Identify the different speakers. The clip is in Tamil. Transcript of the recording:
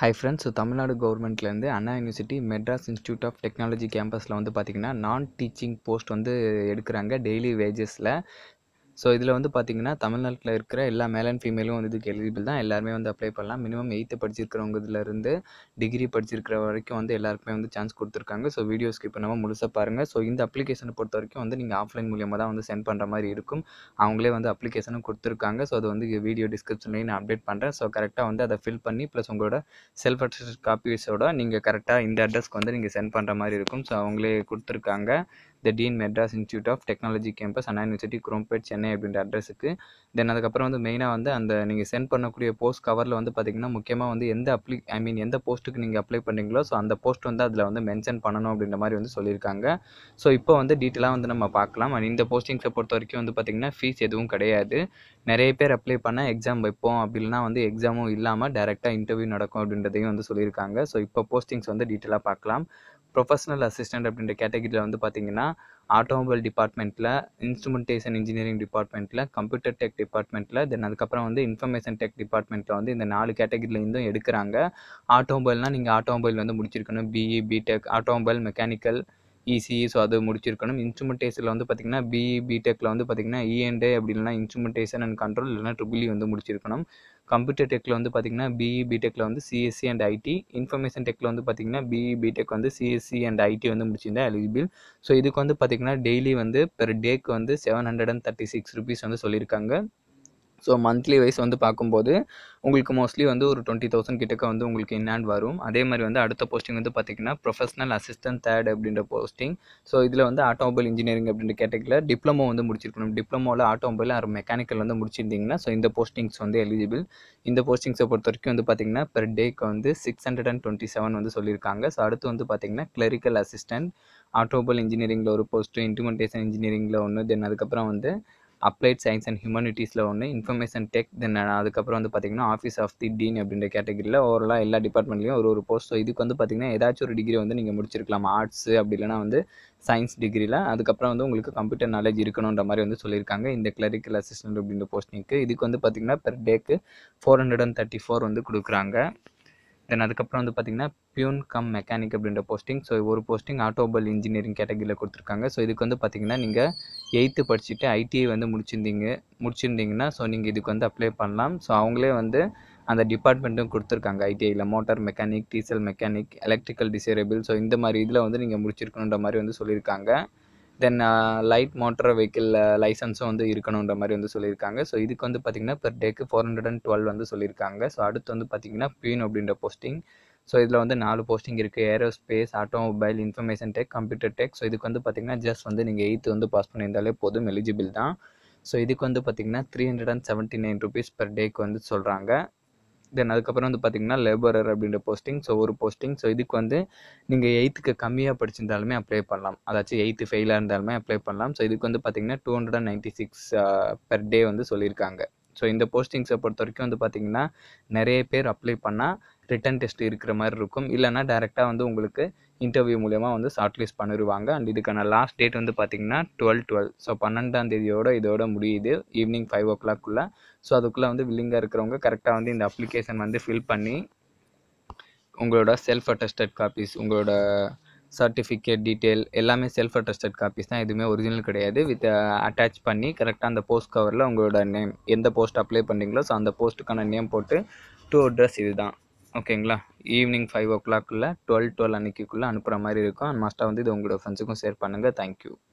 Speaker 1: ஹாய் ஃப்ரெண்ட்ஸ் ஸோ தமிழ்நாடு கவர்மெண்ட்லேருந்து Anna university Madras institute of technology கேம்பஸில் வந்து பார்த்திங்கன்னா நான் டீச்சிங் போஸ்ட் வந்து எடுக்கிறாங்க டெய்லி வேஜஸில் ஸோ இதில் வந்து பார்த்திங்கன்னா தமிழ்நாட்டில் இருக்கிற எல்லா மேல் அண்ட் ஃபீமேலும் வந்து இதுக்கு எலிஜிபிள் தான் எல்லாருமே வந்து அப்ளை பண்ணலாம் மினிமம் எயித்து படிச்சிருக்கிறவங்க இதுலேருந்து டிகிரி படிச்சிருக்கிற வரைக்கும் வந்து எல்லாருக்குமே வந்து சான்ஸ் கொடுத்துருக்காங்க ஸோ வீடியோ ஸ்கிப் பண்ணாமல் முழுசாக பாருங்கள் ஸோ இந்த அப்ளிகேஷனை பொறுத்த வரைக்கும் வந்து நீங்கள் ஆஃப்லைன் மூலியமாக தான் வந்து சென்ட் பண்ணுற மாதிரி இருக்கும் அவங்களே வந்து அப்ளிகேஷனும் கொடுத்துருக்காங்க ஸோ அது வந்து வீடியோ டிஸ்கிரிப்ஷன்லேயும் நான் அப்டேட் பண்ணுறேன் ஸோ கரெக்டாக வந்து அதை ஃபில் பண்ணி ப்ளஸ் உங்களோட செல்ஃப் அட்டஸ்ட் காப்பீஸோட நீங்கள் கரெக்டாக இந்த அட்ரஸ்க்கு வந்து நீங்கள் சென்ட் பண்ணுற மாதிரி இருக்கும் ஸோ அவங்களே கொடுத்துருக்காங்க the dean Madras institute of technology campus Anna university Chromepet Chennai அப்படின்ற அட்ரஸுக்கு தென் அதுக்கப்புறம் வந்து மெயினாக வந்து அந்த நீங்கள் சென்ட் பண்ணக்கூடிய போஸ்ட் கவரில் வந்து பார்த்திங்கன்னா முக்கியமாக வந்து எந்த அப்ளி ஐ மீன் எந்த போஸ்ட்டுக்கு நீங்கள் அப்ளை பண்ணுறீங்களோ ஸோ அந்த போஸ்ட் வந்து அதில் வந்து மென்ஷன் பண்ணணும் அப்படின்ற மாதிரி வந்து சொல்லியிருக்காங்க ஸோ இப்போ வந்து டீட்டெயிலாக வந்து நம்ம பார்க்கலாம் அண்ட் இந்த போஸ்டிங்ஸை பொறுத்த வரைக்கும் வந்து பார்த்திங்கன்னா ஃபீஸ் எதுவும் கிடையாது நிறைய பேர் அப்ளை பண்ணால் எக்ஸாம் வைப்போம் அப்படின்னா வந்து எக்ஸாமும் இல்லாமல் டேரெக்டாக இன்டர்வியூ நடக்கும் அப்படின்றதையும் வந்து சொல்லியிருக்காங்க ஸோ இப்போ போஸ்டிங்ஸ் வந்து டீட்டெயிலாக பார்க்கலாம் ப்ரொஃபஷனல் அசிஸ்டன்ட் அப்படின்ற கேட்டகரியில் வந்து பார்த்திங்கன்னா ஆட்டோமொபைல் டிபார்ட்மெண்ட்டில் இன்ஸ்ட்ருமெண்டேஷன் இன்ஜினியரிங் டிபார்ட்மெண்ட்டில் கம்ப்யூட்டர் டெக் டிபார்ட்மெண்ட்டில் தென் அதுக்கப்புறம் வந்து இன்ஃபர்மேஷன் டெக் டிபார்ட்மெண்ட்டில் வந்து இந்த நாலு கேட்டகரியில் இருந்தும் எடுக்கிறாங்க ஆட்டோமொபைல்னால் நீங்கள் ஆட்டோமொபைல் வந்து முடிச்சிருக்கணும் BE BTech automobile mechanical ECE so அது முடிச்சிருக்கணும் இன்ஸ்ட்ருமெண்டேஷனில் வந்து பார்த்திங்கன்னா பிஇ பிடெக்கில் வந்து பார்த்திங்கன்னா இஎன்டே அப்படி இல்லைனா இன்ஸ்ட்ருமெண்டேஷன் அண்ட் கண்ட்ரோல் இல்லைனா ட்ரிபிளி வந்து முடிச்சிருக்கணும் கம்ப்யூட்டர் டெக்கில் வந்து பார்த்திங்கன்னா பிஇ பிடெக்கில் வந்து சிஎஸ்சி அண்ட் ஐடி இன்ஃபர்மேஷன் டெக்கில் வந்து பார்த்திங்கன்னா பிஇ பிடெக் வந்து சிஎஸ்சி அண்ட் ஐடி வந்து முடிச்சிருந்தா எலிஜிபிள் ஸோ இதுக்கு வந்து பார்த்திங்கன்னா டெய்லி வந்து பெர் டேக்கு வந்து seven hundred and thirty six rupees வந்து சொல்லியிருக்காங்க ஸோ மந்த்லி வைஸ் வந்து பார்க்கும்போது உங்களுக்கு மோஸ்ட்லி வந்து ஒரு டுவெண்ட்டி தௌசண்ட் கிட்டக்க வந்து உங்களுக்கு இன்னாண்ட் வரும் அதே மாதிரி வந்து அடுத்த போஸ்டிங் வந்து பார்த்திங்கன்னா ப்ரொஃபஷனல் அசிஸ்டன்ட் தேர்ட் அப்படின்ற போஸ்டிங் ஸோ இதில் வந்து ஆட்டோமொபைல் இன்ஜினியரிங் அப்படின்ற கேட்டகரியில் டிப்ளமோ வந்து முடிச்சிருக்கணும் டிப்ளமோவில் ஆட்டோமொபைல் ஆர் மெக்கானிக்கல் வந்து முடிச்சிருந்தீங்கன்னா ஸோ இந்த போஸ்டிங்ஸ் வந்து எலிஜிபிள் இந்த போஸ்டிங்ஸை பொறுத்த வரைக்கும் வந்து பார்த்திங்கன்னா பெர் டேக்கு வந்து six hundred and twenty seven வந்து சொல்லியிருக்காங்க ஸோ அடுத்து வந்து பார்த்திங்கன்னா கிளரிக்கல் அசிஸ்டன்ட் ஆட்டோமொபைல் இன்ஜினியரிங்கில் ஒரு போஸ்ட்டு இன்ட்ருமெண்டேஷன் இன்ஜினியரிங்கில் ஒன்று தென் அதுக்கப்புறம் வந்து அப்ளைட் சயின்ஸ் அண்ட் ஹியூமனிட்டிஸில் ஒன்று இன்ஃபர்மேஷன் டெக் தென் அதுக்கப்புறம் வந்து பார்த்திங்கன்னா ஆஃபீஸ் ஆஃப் தி டீன் அப்படின்ற கேட்டகரியில் ஓவராலாக எல்லா டிபார்ட்மெண்ட்லேயும் ஒரு ஒரு போஸ்ட் ஸோ இதுக்கு வந்து பார்த்திங்கன்னா ஏதாச்சும் ஒரு டிகிரி வந்து நீங்கள் முடிச்சிருக்கலாம் ஆர்ட்ஸ் அப்படி இல்லைனா வந்து சயின்ஸ் டிகிரியில் அதுக்கப்புறம் வந்து உங்களுக்கு கம்ப்யூட்டர் நாலேஜ் இருக்கணுன்ற மாதிரி வந்து சொல்லியிருக்காங்க இந்த கிளரிக்கல் அசிஸ்டன்ட் அப்படின்ற போஸ்டிங்க்கு இதுக்கு வந்து பார்த்திங்கன்னா பெர் டேக்கு four hundred and thirty four வந்து கொடுக்குறாங்க தென் அதுக்கப்புறம் வந்து பார்த்திங்கன்னா பியூன் கம் மெக்கானிக் அப்படின்ற போஸ்டிங் ஸோ ஒரு போஸ்டிங் ஆட்டோமொபைல் இன்ஜினியரிங் கேட்டகரியில் கொடுத்துருக்காங்க ஸோ இதுக்கு வந்து பார்த்திங்கன்னா நீங்கள் எயித்து படிச்சுட்டு ஐடிஐ வந்து முடிச்சிருந்தீங்க முடிச்சிருந்தீங்கன்னா ஸோ நீங்கள் இதுக்கு வந்து அப்ளை பண்ணலாம் ஸோ அவங்களே வந்து அந்த டிபார்ட்மெண்ட்டும் கொடுத்துருக்காங்க ஐடிஐயில் motor mechanic diesel mechanic electrical desirable so இந்த மாதிரி இதில் வந்து நீங்கள் முடிச்சிருக்கணுன்ற மாதிரி வந்து சொல்லியிருக்காங்க தென் லைட் மோட்டார் வெஹிக்கிள் லைசன்ஸும் வந்து இருக்கணுன்ற மாதிரி வந்து சொல்லியிருக்காங்க ஸோ இதுக்கு வந்து பார்த்திங்கன்னா பெர் டேக்கு ஃபோர் ஹண்ட்ரட் அண்ட் டுவெல் வந்து சொல்லியிருக்காங்க ஸோ அடுத்து வந்து பார்த்திங்கன்னா பியூன் அப்படின்ற போஸ்டிங் ஸோ இதில் வந்து நாலு போஸ்டிங் இருக்குது aerospace automobile information tech computer tech so இதுக்கு வந்து பார்த்திங்கன்னா ஜஸ்ட் வந்து நீங்கள் எயித்து வந்து பாஸ் பண்ணியிருந்தாலே போதும் எலிஜிபிள் தான் ஸோ இதுக்கு வந்து பார்த்திங்கன்னா three hundred and seventy nine rupees per டேக்கு வந்து சொல்கிறாங்க தென் அதுக்கப்புறம் வந்து பார்த்திங்கன்னா லேபரர் அப்படின்ற போஸ்டிங் ஸோ ஒரு போஸ்டிங் ஸோ இதுக்கு வந்து நீங்கள் எயித்துக்கு கம்மியாக படிச்சிருந்தாலுமே அப்ளை பண்ணலாம் அதாச்சும் எயித்து ஃபெயிலாக இருந்தாலுமே அப்ளை பண்ணலாம் ஸோ இதுக்கு வந்து பார்த்திங்கன்னா two hundred and ninety six per day வந்து சொல்லியிருக்காங்க ஸோ இந்த போஸ்டிங்ஸை பொறுத்த வரைக்கும் வந்து பார்த்திங்கன்னா நிறைய பேர் அப்ளை பண்ணால் ரிட்டன் டெஸ்ட் இருக்கிற மாதிரி இருக்கும் இல்லைனா டேரெக்டாக வந்து உங்களுக்கு இன்டர்வியூ மூலயமா வந்து ஷார்ட் லிஸ்ட் பண்ணிடுவாங்க அண்ட் இதுக்கான லாஸ்ட் டேட் வந்து பார்த்திங்கன்னா டுவெல் டுவெல் ஸோ பன்னெண்டாம் தேதியோட இதோட முடியுது ஈவினிங் ஃபைவ் ஓ கிளாக்குள்ளே ஸோ அதுக்குள்ளே வந்து வில்லிங்காக இருக்கிறவங்க கரெக்டாக வந்து இந்த அப்ளிகேஷன் வந்து ஃபில் பண்ணி உங்களோட செல்ஃப் அட்டஸ்டட் காப்பீஸ் உங்களோட சர்டிஃபிகேட் டீட்டெயில் எல்லாமே செல்ஃப் அட்டஸ்டட் காப்பீஸ் தான் எதுவுமே ஒரிஜினல் கிடையாது வித் அட்டாச் பண்ணி கரெக்டாக அந்த போஸ்ட் கவரில் உங்களோட நேம் எந்த போஸ்ட் அப்ளை பண்ணுறீங்களோ ஸோ அந்த போஸ்ட்டுக்கான நேம் போட்டு டூ அட்ரஸ் இது தான் ஓகேங்களா ஈவினிங் ஃபைவ் ஓ கிளாக்குள்ளே டுவெல் டுவெல் அன்னைக்குள்ளே அனுப்புகிற மாதிரி இருக்கும் அண்ட் மஸ்ட்டாக வந்து இது உங்களோட ஃப்ரெண்ட்ஸுக்கும் ஷேர் பண்ணுங்கள் தேங்க்யூ